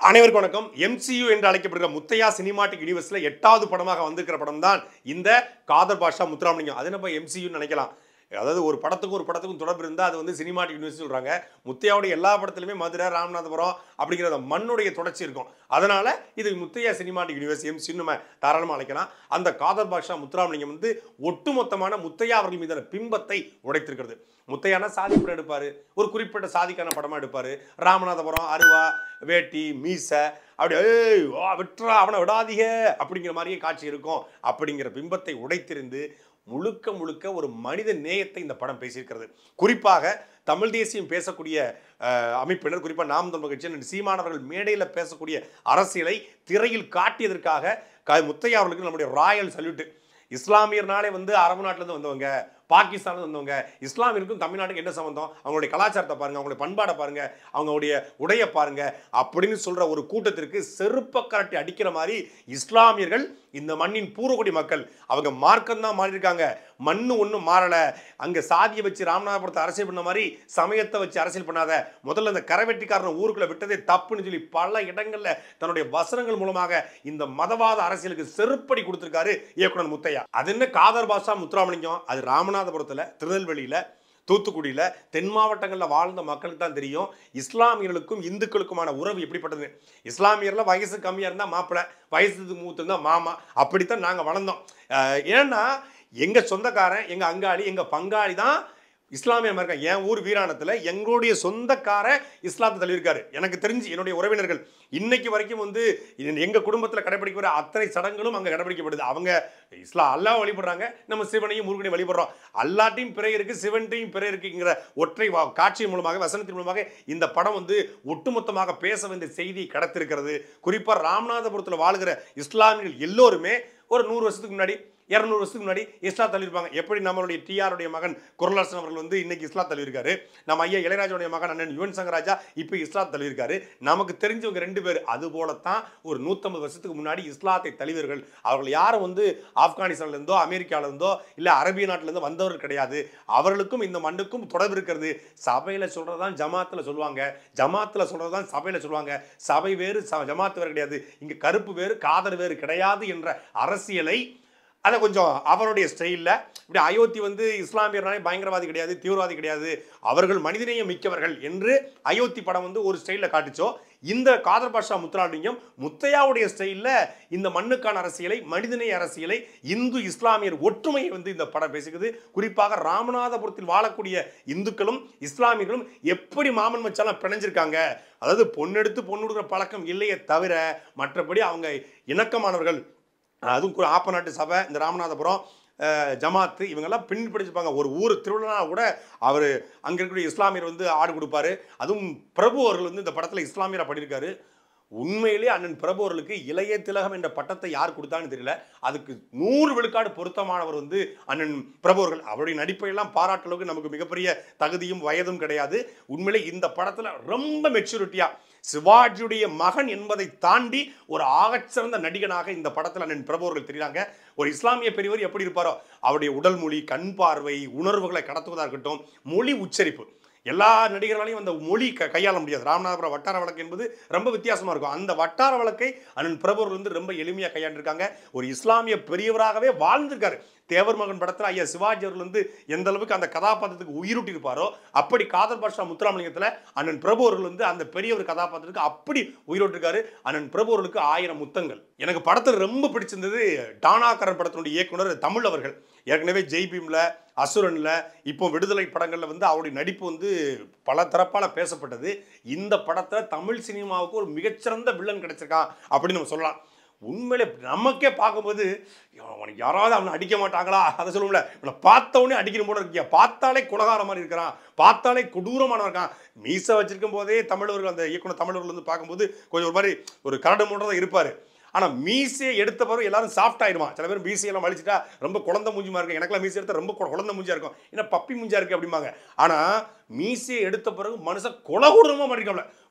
அனைவருக்கும் வணக்கம் எம்சியூ என்று அழைக்கப்படுகிற முத்தையா சினிமாட்டிக் யூனிவர்ஸ்ல எட்டாவது படமாக வந்திருக்கிற படம் தான் இந்த காதர் பாஷா முத்துராமலிங்கம் அது நம்ம எம்சியூன்னு நினைக்கலாம் அதாவது ஒரு படத்துக்கும் ஒரு படத்துக்கும் தொடர்பு இருந்தால் அது வந்து சினிமாட்டிக் யூனிவர்ஸ் சொல்றாங்க முத்தையாவுடைய எல்லா படத்துலையுமே மதுரை ராமநாதபுரம் அப்படிங்கிற அந்த மண்ணுடைய தொடர்ச்சி இருக்கும் அதனால இது முத்தையா சினிமாட்டிக் யூனிவர்ஸ் எம்சியூன்னு நம்ம தாராளமாக அழைக்கலாம் அந்த காதர் பாஷா முத்துராமலிங்கம் வந்து ஒட்டுமொத்தமான முத்தையா அவர்கள் மீதான பிம்பத்தை உடைத்திருக்கிறது முத்தையானா சாதி படம் எடுப்பாரு ஒரு குறிப்பிட்ட சாதிக்கான படமா எடுப்பாரு ராமநாதபுரம் அருவா வேட்டி மீசை அப்படி ஏய் வா விட்டுறா அவனை விடாதீங்க அப்படிங்கிற மாதிரியே காட்சி இருக்கும் அப்படிங்கிற பிம்பத்தை உடைத்திருந்து முழுக்க முழுக்க ஒரு மனித நேயத்தை இந்த படம் பேசியிருக்கிறது குறிப்பாக தமிழ் தேசியம் பேசக்கூடிய அஹ், அமைப்பினர் குறிப்பாக நாம் தமிழ் கட்சி சீமானவர்கள் மேடையில் பேசக்கூடிய அரசியலை திரையில் காட்டியதற்காக க முத்தையா அவர்களுக்கு நம்முடைய ராயல் சல்யூட் இஸ்லாமியர்னாலே வந்து அரபு நாட்டிலேருந்து வந்தவங்க பாகிஸ்தான்ல வந்தவங்க இஸ்லாமியருக்கும் தமிழ்நாட்டுக்கு என்ன சம்பந்தம் அவங்களுடைய கலாச்சாரத்தை பாருங்க அவங்களுடைய பண்பாடை பாருங்க அவங்களுடைய உடைய பாருங்க அப்படின்னு சொல்ற ஒரு கூட்டத்திற்கு செருப்ப கரட்டி அடிக்கிற மாதிரி இஸ்லாமியர்கள் இந்த மண்ணின் பூர்வகுடி மக்கள் அவங்க மார்க்கம் தான் மாறி இருக்காங்க மண்ணு ஒன்றும் மாறல அங்க சாதியை வச்சு ராமநாதபுரத்தை அரசியல் பண்ண மாதிரி சமயத்தை வச்சு அரசியல் பண்ணாத முதல்ல இந்த கரவெட்டிக்காரன் ஊருக்குள்ள விட்டதே தப்புன்னு சொல்லி பல இடங்கள்ல தன்னுடைய வசனங்கள் மூலமாக இந்த மதவாத அரசியலுக்கு செருப்படி கொடுத்திருக்காரு இயக்குனர் முத்தையா அது என்ன காதர் பாஷா முத்துராமலிங்கம் அது ராமநாதபுரத்துல திருநெல்வேலியில தூத்துக்குடியில தென் மாவட்டங்களில் வாழ்ந்த மக்களுக்கு தான் தெரியும் இஸ்லாமியர்களுக்கும் இந்துக்களுக்குமான உறவு எப்படிப்பட்டது இஸ்லாமியர்ல வயசு கம்மியா இருந்தா மாப்பிள்ளை வயசுக்கு மூத்து இருந்தா மாமா அப்படித்தான் நாங்க வளர்ந்தோம் அஹ் ஏன்னா எங்க சொந்தக்காரன் எங்க அங்காளி எங்க பங்காளி தான் இஸ்லாமிய இருக்காங்க என் ஊர் வீராணத்தில் எங்களுடைய சொந்தக்கார இஸ்லாத்தை தள்ளியிருக்காரு எனக்கு தெரிஞ்சு என்னுடைய உறவினர்கள் இன்னைக்கு வரைக்கும் வந்து இது எங்க குடும்பத்தில் கடைபிடிக்கிற அத்தனை சடங்குகளும் அங்கே கடைபிடிக்கப்படுது அவங்க இஸ்லாம் அல்லாஹ் வழிபடுறாங்க நம்ம சிவனையும் முருகனையும் வழிபடுறோம் அல்லாட்டையும் பிறை இருக்கு சிவன்ட்டையும் பிறை இருக்குங்கிற ஒற்றை வா- காட்சி மூலமாக வசனத்தின் மூலமாக இந்த படம் வந்து ஒட்டுமொத்தமாக பேச வேண்டிய செய்தி கடத்திருக்கிறது குறிப்பாக ராமநாதபுரத்தில் வாழ்கிற இஸ்லாமியர்கள் எல்லோருமே ஒரு நூறு வருஷத்துக்கு முன்னாடி இரநூறு வருஷத்துக்கு முன்னாடி இஸ்லா தள்ளியிருப்பாங்க எப்படி நம்மளுடைய டிஆருடைய மகன் குரலாசன் அவர்கள் வந்து இன்னைக்கு இஸ்லா தள்ளியிருக்காரு நம்ம ஐயா இளையராஜாவுடைய மகன் அண்ணன் யுவன் சங்கராஜா இப்போ இஸ்லா தள்ளியிருக்காரு நமக்கு தெரிஞ்சவங்க ரெண்டு பேர் அது போலத்தான் ஒரு நூற்றம்பது வருஷத்துக்கு முன்னாடி இஸ்லாத்தை தழுவியவர்கள் அவர்கள் யாரும் வந்து ஆப்கானிஸ்தான்ல இருந்தோ அமெரிக்கால இருந்தோ இல்லை அரபிய நாட்டில இருந்தோ வந்தவர்கள் கிடையாது அவர்களுக்கும் இந்த மண்ணுக்கும் தொடர்பு இருக்கிறது சபையில சொல்றதுதான் ஜமாத்துல சொல்லுவாங்க ஜமாத்துல சொல்றதுதான் சபையில சொல்லுவாங்க சபை வேறு ச- ஜமாத்து வேறு கிடையாது இங்க கருப்பு வேறு காதர் வேறு கிடையாது என்ற அரசியலை அதை கொஞ்சம் அவருடைய ஸ்டைலில் இப்படி அயோத்தி வந்து இஸ்லாமியர்னாலே பயங்கரவாதி கிடையாது தீவிரவாதி கிடையாது அவர்கள் மனிதநேயம் மிக்கவர்கள் என்று அயோத்தி படம் வந்து ஒரு ஸ்டைலில் காட்டுச்சோ இந்த காதர் பாஷா முத்துராலிங்கம் முத்தையாவுடைய ஸ்டைலில் இந்த மண்ணுக்கான அரசியலை மனிதநேய அரசியலை இந்து இஸ்லாமியர் ஒற்றுமையை வந்து இந்த படம் பேசுகிறது குறிப்பாக ராமநாதபுரத்தில் வாழக்கூடிய இந்துக்களும் இஸ்லாமியர்களும் எப்படி மாமன் மச்சாலாம் பிணைஞ்சிருக்காங்க அதாவது பொண்ணெடுத்து பொண்ணு கொடுக்குற பழக்கம் இல்லையே தவிர மற்றபடி அவங்க இணக்கமானவர்கள் அதுவும் கு- ஆப்ப நாட்டு சபை இந்த ராமநாதபுரம் அஹ், ஜமாத்து இவங்கெல்லாம் பின் பிடிச்சிருப்பாங்க ஒரு ஊர் திருவிழா கூட அவர் அங்கே இருக்கக்கூடிய இஸ்லாமியர் வந்து ஆடு கொடுப்பாரு அதுவும் பிரபு அவர்கள் வந்து இந்த படத்தில் இஸ்லாமியராக பண்ணியிருக்காரு உண்மையிலே அண்ணன் பிரபு அவர்களுக்கு இளைய திலகம் என்ற பட்டத்தை யார் கொடுத்தான்னு தெரியல அதுக்கு நூறு விழுக்காடு பொருத்தமானவர் வந்து அண்ணன் பிரபு அவர்கள் அவருடைய நடிப்பையெல்லாம் பாராட்டுற அளவுக்கு நமக்கு மிகப்பெரிய தகுதியும் வயதும் கிடையாது உண்மையிலே இந்த படத்தில் ரொம்ப மெச்சூரிட்டியா சிவாஜியுடைய மகன் என்பதை தாண்டி ஒரு ஆகச்சிறந்த நடிகனாக இந்த படத்தில் அண்ணன் பிரபு அவர்கள் தெரியுறாங்க ஒரு இஸ்லாமிய பெரியவர் எப்படி இருப்பாரோ அவருடைய உடல் மொழி கண் பார்வை உணர்வுகளை கடத்துவதாக இருக்கட்டும் மொழி உச்சரிப்பு எல்லா நடிகர்களாலையும் அந்த மொழி க கையாள முடியாது ராமநாதபுரம் வட்டார வழக்கு என்பது ரொம்ப வித்தியாசமா இருக்கும் அந்த வட்டார வழக்கை அண்ணன் பிரபுவர் வந்து ரொம்ப எளிமையாக கையாண்டிருக்காங்க ஒரு இஸ்லாமிய பெரியவராகவே வாழ்ந்திருக்காரு தேவர் மகன் படத்தில் ஐயா சிவாஜி அவர்கள் வந்து எந்த அளவுக்கு அந்த கதாபாத்திரத்துக்கு உயிரூட்டி இருப்பாரோ அப்படி காதர் பாஷா முத்துராமலிங்கத்தில் அண்ணன் பிரபு அவர்கள் வந்து அந்த பெரியவர் கதாபாத்திரத்துக்கு அப்படி உயிரோட்டிருக்காரு அண்ணன் பிரபு அவர்களுக்கு ஆயிரம் முத்தங்கள் எனக்கு படத்தில் ரொம்ப பிடிச்சிருந்தது டானாகரன் படத்தினுடைய இயக்குனர் தமிழ் அவர்கள் ஏற்கனவே ஜெய் பீம்ல அசுரன்ல இப்போ விடுதலை படங்கள்ல வந்து அவருடைய நடிப்பு வந்து பல தரப்பால பேசப்பட்டது இந்த படத்துல தமிழ் சினிமாவுக்கு ஒரு மிகச்சிறந்த வில்லன் கிடைச்சிருக்கான் அப்படின்னு நம்ம சொல்லலாம் உண்மையிலே நமக்கே பார்க்கும்போது அவனுக்கு யாராவது அவனை அடிக்க மாட்டாங்களா அதை சொல்லுவோம்ல இவனை பார்த்த உடனே அடிக்கிற போல இருக்கியா பார்த்தாலே குலகார மாதிரி இருக்கிறான் பார்த்தாலே கொடூரமானவன் இருக்கான் மீசை வச்சிருக்கும் போதே தமிழர்கள் அந்த இயக்குனர் தமிழர்கள் வந்து பார்க்கும்போது கொஞ்சம் ஒரு மாதிரி ஒரு கரடு மூன்றதான் இருப்பார் ஆனால் மீசையை எடுத்த பிறகு எல்லாரும் சாஃப்ட் ஆயிடுவான் சில பேர் மீசையெல்லாம் வலிச்சுட்டா ரொம்ப குழந்தை மூஞ்சிமா இருக்கும் எனக்கெல்லாம் மீசை எடுத்தா ரொம்ப கு- குழந்தை மூஞ்சியா இருக்கும் ஏன்னா பப்பி மூஞ்சியா இருக்கு அப்படிம்பாங்க ஆனால் மீசையை எடுத்த பிறகு மனுஷன் கொலகூடமாக மாட்டிருக்காப்ல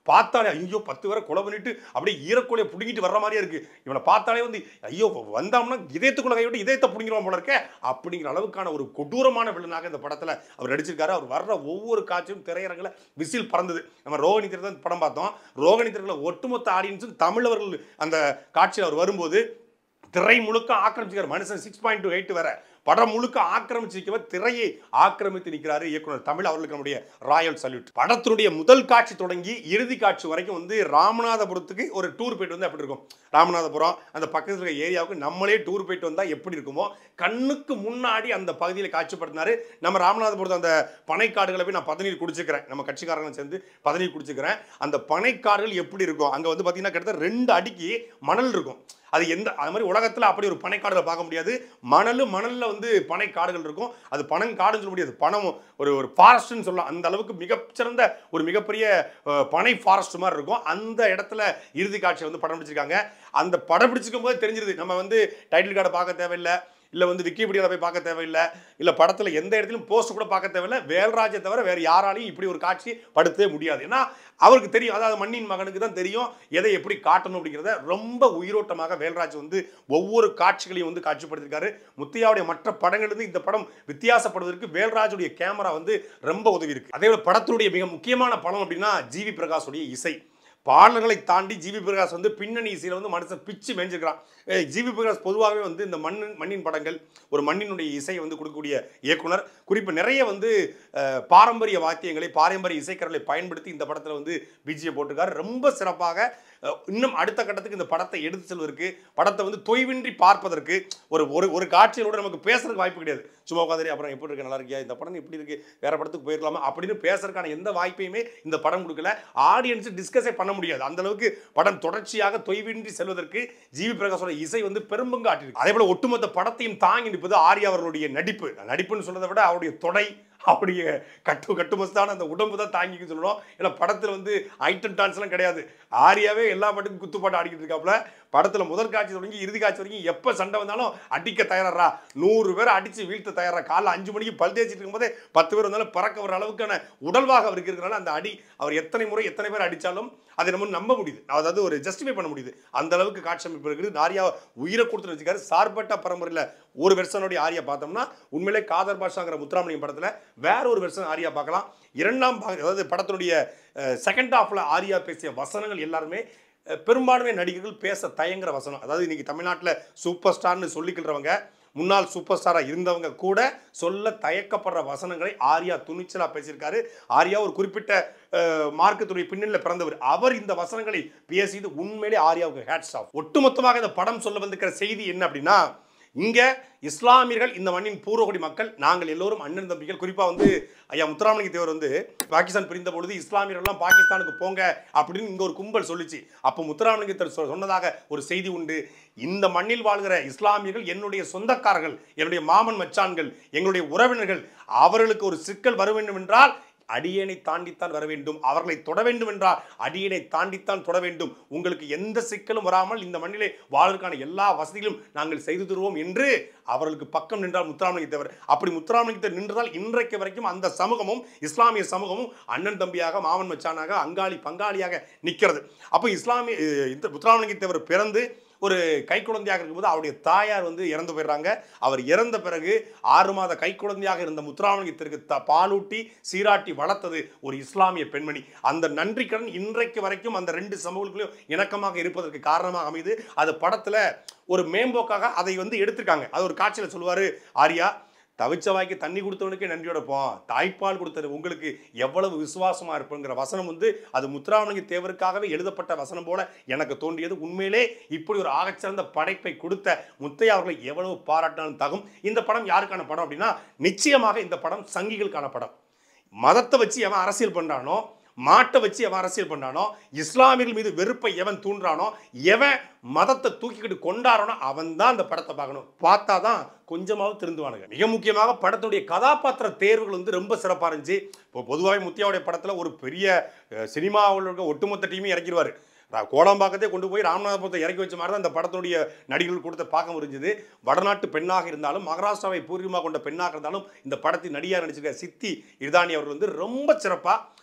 பார்த்தாலே ஐயோ பத்து பேரை கொலை பண்ணிட்டு அப்படியே ஈரக்கொலையை பிடுங்கிட்டு வர்ற மாதிரியே இருக்கு இவனை பார்த்தாலே வந்து ஐயோ வந்தாம்னா இதயத்துக்குள்ள கை விட்டு இதயத்தை பிடிங்கிறோம் போல இருக்க அப்படிங்கிற அளவுக்கான ஒரு கொடூரமான வில்லனாக இந்த படத்துல அவர் நடிச்சிருக்காரு அவர் வர்ற ஒவ்வொரு காட்சியும் திரையரங்கில் விசில் பறந்தது நம்ம ரோகிணி திரை தான் படம் பார்த்தோம் ரோகிணி திரையில் ஒட்டுமொத்த ஆடியன்ஸும் தமிழர்கள் அந்த காட்சியில் அவர் வரும்போது திரை முழுக்க ஆக்கிரமிச்சிருக்கார் மனுஷன் சிக்ஸ் பாயிண்ட் டூ எயிட் வர படம் முழுக்க ஆக்கிரமிச்சு நிற்கவர் திரையை ஆக்கிரமித்து நிற்கிறாரு இயக்குனர் தமிழ் அவர்களுக்கு நம்முடைய ராயல் சல்யூட் படத்தினுடைய முதல் காட்சி தொடங்கி இறுதி காட்சி வரைக்கும் வந்து ராமநாதபுரத்துக்கு ஒரு டூர் போயிட்டு வந்து அப்படி இருக்கும் ராமநாதபுரம் அந்த பக்கத்தில் இருக்க ஏரியாவுக்கு நம்மளே டூர் போயிட்டு வந்தால் எப்படி இருக்குமோ கண்ணுக்கு முன்னாடி அந்த பகுதியில் காட்சிப்படுத்தினாரு நம்ம ராமநாதபுரத்து அந்த பனைக்காடுகளை போய் நான் பதநீர் குடிச்சுக்கிறேன் நம்ம கட்சிக்காரங்க சேர்ந்து பதநீர் குடிச்சுக்கிறேன் அந்த பனைக்காடுகள் எப்படி இருக்கும் அங்கே வந்து பார்த்தீங்கன்னா கிட்டத்தட்ட ரெண்டு அடிக்கு மணல் இருக்கும் அது எந்த அது மாதிரி உலகத்தில் அப்படி ஒரு பனைக்காடுகளை பார்க்க முடியாது மணல் மணலில் வந்து பனைக்காடுகள் இருக்கும் அது பனங்காடுன்னு சொல்ல முடியாது பனம் ஒரு ஒரு ஃபாரஸ்ட்னு சொல்லலாம் அந்த அளவுக்கு மிகச்சிறந்த ஒரு மிகப்பெரிய அஹ், பனை ஃபாரஸ்ட் மாதிரி இருக்கும் அந்த இடத்துல இறுதி காட்சியை வந்து படம் பிடிச்சிருக்காங்க அந்த படம் பிடிச்சிக்கும் போது தெரிஞ்சிருது நம்ம வந்து டைட்டில் கார்டை பார்க்க தேவையில்லை இல்லை வந்து விக்கிபீடியாவில் போய் பார்க்க தேவையில்லை இல்லை படத்தில் எந்த இடத்துலையும் போஸ்ட் கூட பார்க்க தேவையில்லை வேல்ராஜை தவிர வேறு யாராலையும் இப்படி ஒரு காட்சி படுத்தவே முடியாது ஏன்னா அவருக்கு தெரியும் அதாவது மண்ணின் மகனுக்கு தான் தெரியும் எதை எப்படி காட்டணும் அப்படிங்கிறத ரொம்ப உயிரோட்டமாக வேல்ராஜ் வந்து ஒவ்வொரு காட்சிகளையும் வந்து காட்சிப்படுத்திருக்காரு முத்தையாவுடைய மற்ற படங்களிலிருந்து இந்த படம் வித்தியாசப்படுவதற்கு வேல்ராஜுடைய கேமரா வந்து ரொம்ப உதவி இருக்கு அதே போல படத்தினுடைய மிக முக்கியமான படம் அப்படின்னா ஜிவி பிரகாஷுடைய இசை பாடல்களை தாண்டி ஜிவி பிரகாஷ் வந்து பின்னணி இசையில் வந்து மனுஷன் பிச்சு மேய்ஞ்சிருக்கிறான் ஏய், ஜிவி பிரகாஷ் பொதுவாகவே வந்து இந்த மண்ணின் மண்ணின் படங்கள் ஒரு மண்ணினுடைய இசையை வந்து கொடுக்கக்கூடிய இயக்குனர் குறிப்பு நிறைய வந்து அஹ், பாரம்பரிய வாத்தியங்களை பாரம்பரிய இசைக்கரங்களை பயன்படுத்தி இந்த படத்தில் வந்து பிஜியை போட்டிருக்காரு ரொம்ப சிறப்பாக அஹ், இன்னும் அடுத்த கட்டத்துக்கு இந்த படத்தை எடுத்து செல்வதற்கு படத்தை வந்து தொய்வின்றி பார்ப்பதற்கு ஒரு ஒரு ஒரு காட்சியோட நமக்கு பேசுறதுக்கு வாய்ப்பு கிடையாது சும்மா உட்காந்து அப்புறம் எப்படி இருக்கு நல்லா இருக்கியா இந்த படம் இப்படி இருக்கு வேற படத்துக்கு போயிருக்கலாமா அப்படின்னு பேசுறதுக்கான எந்த வாய்ப்பையுமே இந்த படம் கொடுக்கல ஆடியன்ஸ் டிஸ்கஸே பண்ண முடியாது அந்த அளவுக்கு படம் தொடர்ச்சியாக தொய்வின்றி செல்வதற்கு ஜிவி பிரகாஷோட இசை வந்து பெரும்பங்கு ஆட்டிருக்கு அதே போல ஒட்டுமொத்த படத்தையும் தாங்கி நிற்பது ஆர்யா அவர்களுடைய நடிப்பு நடிப்புன்னு சொல்றதை விட அவருடைய தொடை அவருடைய கட்டு கட்டுமஸ்தான அந்த உடம்பு தான் தாங்கிக்கு சொல்லணும் ஏன்னா படத்தில் வந்து ஐட்டம் டான்ஸ்லாம் கிடையாது ஆரியாவே எல்லா பாட்டுக்கும் குத்துப்பாட்டு ஆடிக்கிட்டு இருக்காப்புல படத்தில் முதல் காட்சி தொடங்கி இறுதி காட்சி வரைக்கும் எப்போ சண்டை வந்தாலும் அடிக்க தயாரா நூறு பேர் அடித்து வீழ்த்த தயாரா காலைல அஞ்சு மணிக்கு பல் தேய்ச்சிட்டு இருக்கும்போதே பத்து பேர் வந்தாலும் பறக்க வர அளவுக்கான உடல்வாக அவருக்கு இருக்கிறனால அந்த அடி அவர் எத்தனை முறை எத்தனை பேர் அடித்தாலும் அதை நம்ம நம்ப முடியுது அதாவது ஒரு ஜஸ்டிஃபை பண்ண முடியுது அந்த அளவுக்கு காட்சி அமைப்பு இருக்குது ஆரியா உயிரை கொடுத்து வச்சுக்காரு சார்பட்ட பரம்பரையில் ஒரு வெர்ஷனுடைய ஆரியா பார்த்தோம்னா உண்மையிலே காதர் பாஷாங்கிற முத்துராமலிங்கம் படத்தில் வேற ஒரு வெர்ஷன் ஆரியா பார்க்கலாம் இரண்டாம் பாக அதாவது படத்தினுடைய செகண்ட் ஹாஃபில் ஆரியா பேசிய வசனங்கள் எல்லாருமே அஹ், பெரும்பான்மை நடிகர்கள் பேச தயங்குற வசனம் அதாவது இன்னைக்கு தமிழ்நாட்டில் சூப்பர் ஸ்டார்னு சொல்லிக்கிறவங்க முன்னாள் சூப்பர் ஸ்டாராக இருந்தவங்க கூட சொல்ல தயக்கப்படுற வசனங்களை ஆர்யா துணிச்சலாக பேசியிருக்காரு ஆர்யா ஒரு குறிப்பிட்ட அஹ், மார்க்கத்துடைய பின்னணியில் பிறந்தவர் அவர் இந்த வசனங்களை பேசியது உண்மையிலே ஆர்யாவுக்கு ஹேட்ஸ் ஆஃப் ஒட்டுமொத்தமாக இந்த படம் சொல்ல வந்திருக்கிற செய்தி என்ன அப்படின்னா இங்க இஸ்லாமியர்கள் இந்த மண்ணின் பூர்வகுடி மக்கள் நாங்கள் எல்லோரும் அண்ணன் தம்பிகள் குறிப்பா வந்து ஐயா முத்துராமலிங்க தேவர் வந்து பாகிஸ்தான் பிரிந்த பொழுது இஸ்லாமியர்கள்லாம் பாகிஸ்தானுக்கு போங்க அப்படின்னு இங்க ஒரு கும்பல் சொல்லிச்சு அப்போ முத்துராமலிங்க தேவர் சொ- சொன்னதாக ஒரு செய்தி உண்டு இந்த மண்ணில் வாழ்கிற இஸ்லாமியர்கள் என்னுடைய சொந்தக்காரர்கள் என்னுடைய மாமன் மச்சான்கள் எங்களுடைய உறவினர்கள் அவர்களுக்கு ஒரு சிக்கல் வர வேண்டும் என்றால் அடியேனை தாண்டித்தான் வர வேண்டும் அவர்களை தொட வேண்டும் என்றால் அடியேனை தாண்டித்தான் தொட வேண்டும் உங்களுக்கு எந்த சிக்கலும் வராமல் இந்த மண்ணிலே வாழ்வதற்கான எல்லா வசதிகளும் நாங்கள் செய்து தருவோம் என்று அவர்களுக்கு பக்கம் நின்றால் முத்துராமலிங்க தேவர் அப்படி முத்துராமலிங்க தேவர் நின்றதால் இன்றைக்கு வரைக்கும் அந்த சமூகமும் இஸ்லாமிய சமூகமும் அண்ணன் தம்பியாக மாமன் மச்சானாக அங்காளி பங்காளியாக நிற்கிறது அப்போ இஸ்லாமிய அஹ், இந்த முத்துராமலிங்க தேவர் பிறந்து ஒரு கை குழந்தையாக இருக்கும்போது அவருடைய தாயார் வந்து இறந்து போயிடுறாங்க அவர் இறந்த பிறகு ஆறு மாத கை குழந்தையாக இருந்த முத்துராமலிங்கத்திற்கு த பாலூட்டி சீராட்டி வளர்த்தது ஒரு இஸ்லாமிய பெண்மணி அந்த நன்றி கடன் இன்றைக்கு வரைக்கும் அந்த ரெண்டு சமூகங்களும் இணக்கமாக இருப்பதற்கு காரணமாக அமைது அது படத்துல ஒரு மேம்போக்காக அதை வந்து எடுத்திருக்காங்க அது ஒரு காட்சியில் சொல்லுவாரு ஆர்யா தவிச்ச வாய்க்கு தண்ணி கொடுத்தவனுக்கே நன்றியோட போம் தாய்ப்பால் கொடுத்தது உங்களுக்கு எவ்வளவு விசுவாசமா இருப்புங்கிற வசனம் வந்து அது முத்துராமலிங்க தேவருக்காகவே எழுதப்பட்ட வசனம் போல எனக்கு தோன்றியது உண்மையிலே இப்படி ஒரு ஆகச்சிறந்த படைப்பை கொடுத்த முத்தையா அவர்களை எவ்வளவு பாராட்டினாலும் தகும் இந்த படம் யாருக்கான படம் அப்படின்னா நிச்சயமாக இந்த படம் சங்கிகளுக்கான படம் மதத்தை வச்சு எவன் அரசியல் பண்றானோ மாட்டை வச்சு எவன் அரசியல் பண்ணானோ இஸ்லாமியர்கள் மீது வெறுப்பை எவன் தூண்டுறானோ எவன் மதத்தை தூக்கிக்கிட்டு கொண்டாடுறானோ அவன் தான் அந்த படத்தை பார்க்கணும் பார்த்தா தான் கொஞ்சமாவது திருந்துவானுங்க மிக முக்கியமாக படத்துடைய கதாபாத்திர தேர்வுகள் வந்து ரொம்ப சிறப்பாக இருந்துச்சு இப்போ பொதுவாகவே முத்தியாவுடைய படத்தில் ஒரு பெரிய அஹ், சினிமாவில் இருக்க ஒட்டுமொத்த டீமையும் இறக்கிடுவார் ரா- கோடம்பாக்கத்தை கொண்டு போய் ராமநாதபுரத்தை இறக்கி வச்ச மாதிரி தான் இந்த படத்துடைய நடிகர்கள் கொடுத்த பார்க்க முடிஞ்சது வடநாட்டு பெண்ணாக இருந்தாலும் மகாராஷ்டிராவை பூர்வீகமாக கொண்ட பெண்ணாக இருந்தாலும் இந்த படத்தின் நடிகையாக நடிச்சிருக்க சித்தி இர்தானி அவர்கள் வந்து ரொம்ப சிறப்பாக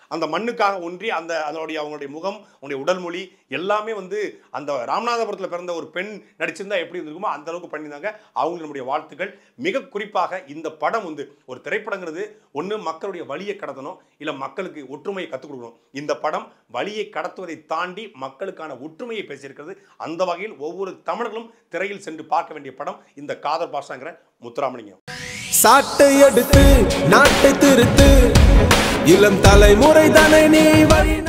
அந்த மண்ணுக்காக ஒன்றி அந்த அதனுடைய அவங்களுடைய முகம் அவங்களுடைய உடல் மொழி எல்லாமே வந்து அந்த ராமநாதபுரத்தில் பிறந்த ஒரு பெண் நடிச்சிருந்தா எப்படி இருந்திருக்குமோ அந்த அளவுக்கு பண்ணியிருந்தாங்க அவங்களுக்கு நம்முடைய வாழ்த்துக்கள் மிக குறிப்பாக இந்த படம் வந்து ஒரு திரைப்படங்கிறது ஒன்று மக்களுடைய வழியை கடத்தணும் இல்லை மக்களுக்கு ஒற்றுமையை கற்றுக் கொடுக்கணும் இந்த படம் வழியை கடத்துவதை தாண்டி மக்களுக்கான ஒற்றுமையை பேசியிருக்கிறது அந்த வகையில் ஒவ்வொரு தமிழர்களும் திரையில் சென்று பார்க்க வேண்டிய படம் இந்த காதல் பாஷாங்கிற முத்துராமலிங்கம் சாட்டை எடுத்து நாட்டை திருத்து இளம் தலைமுறை தானே நீ வழி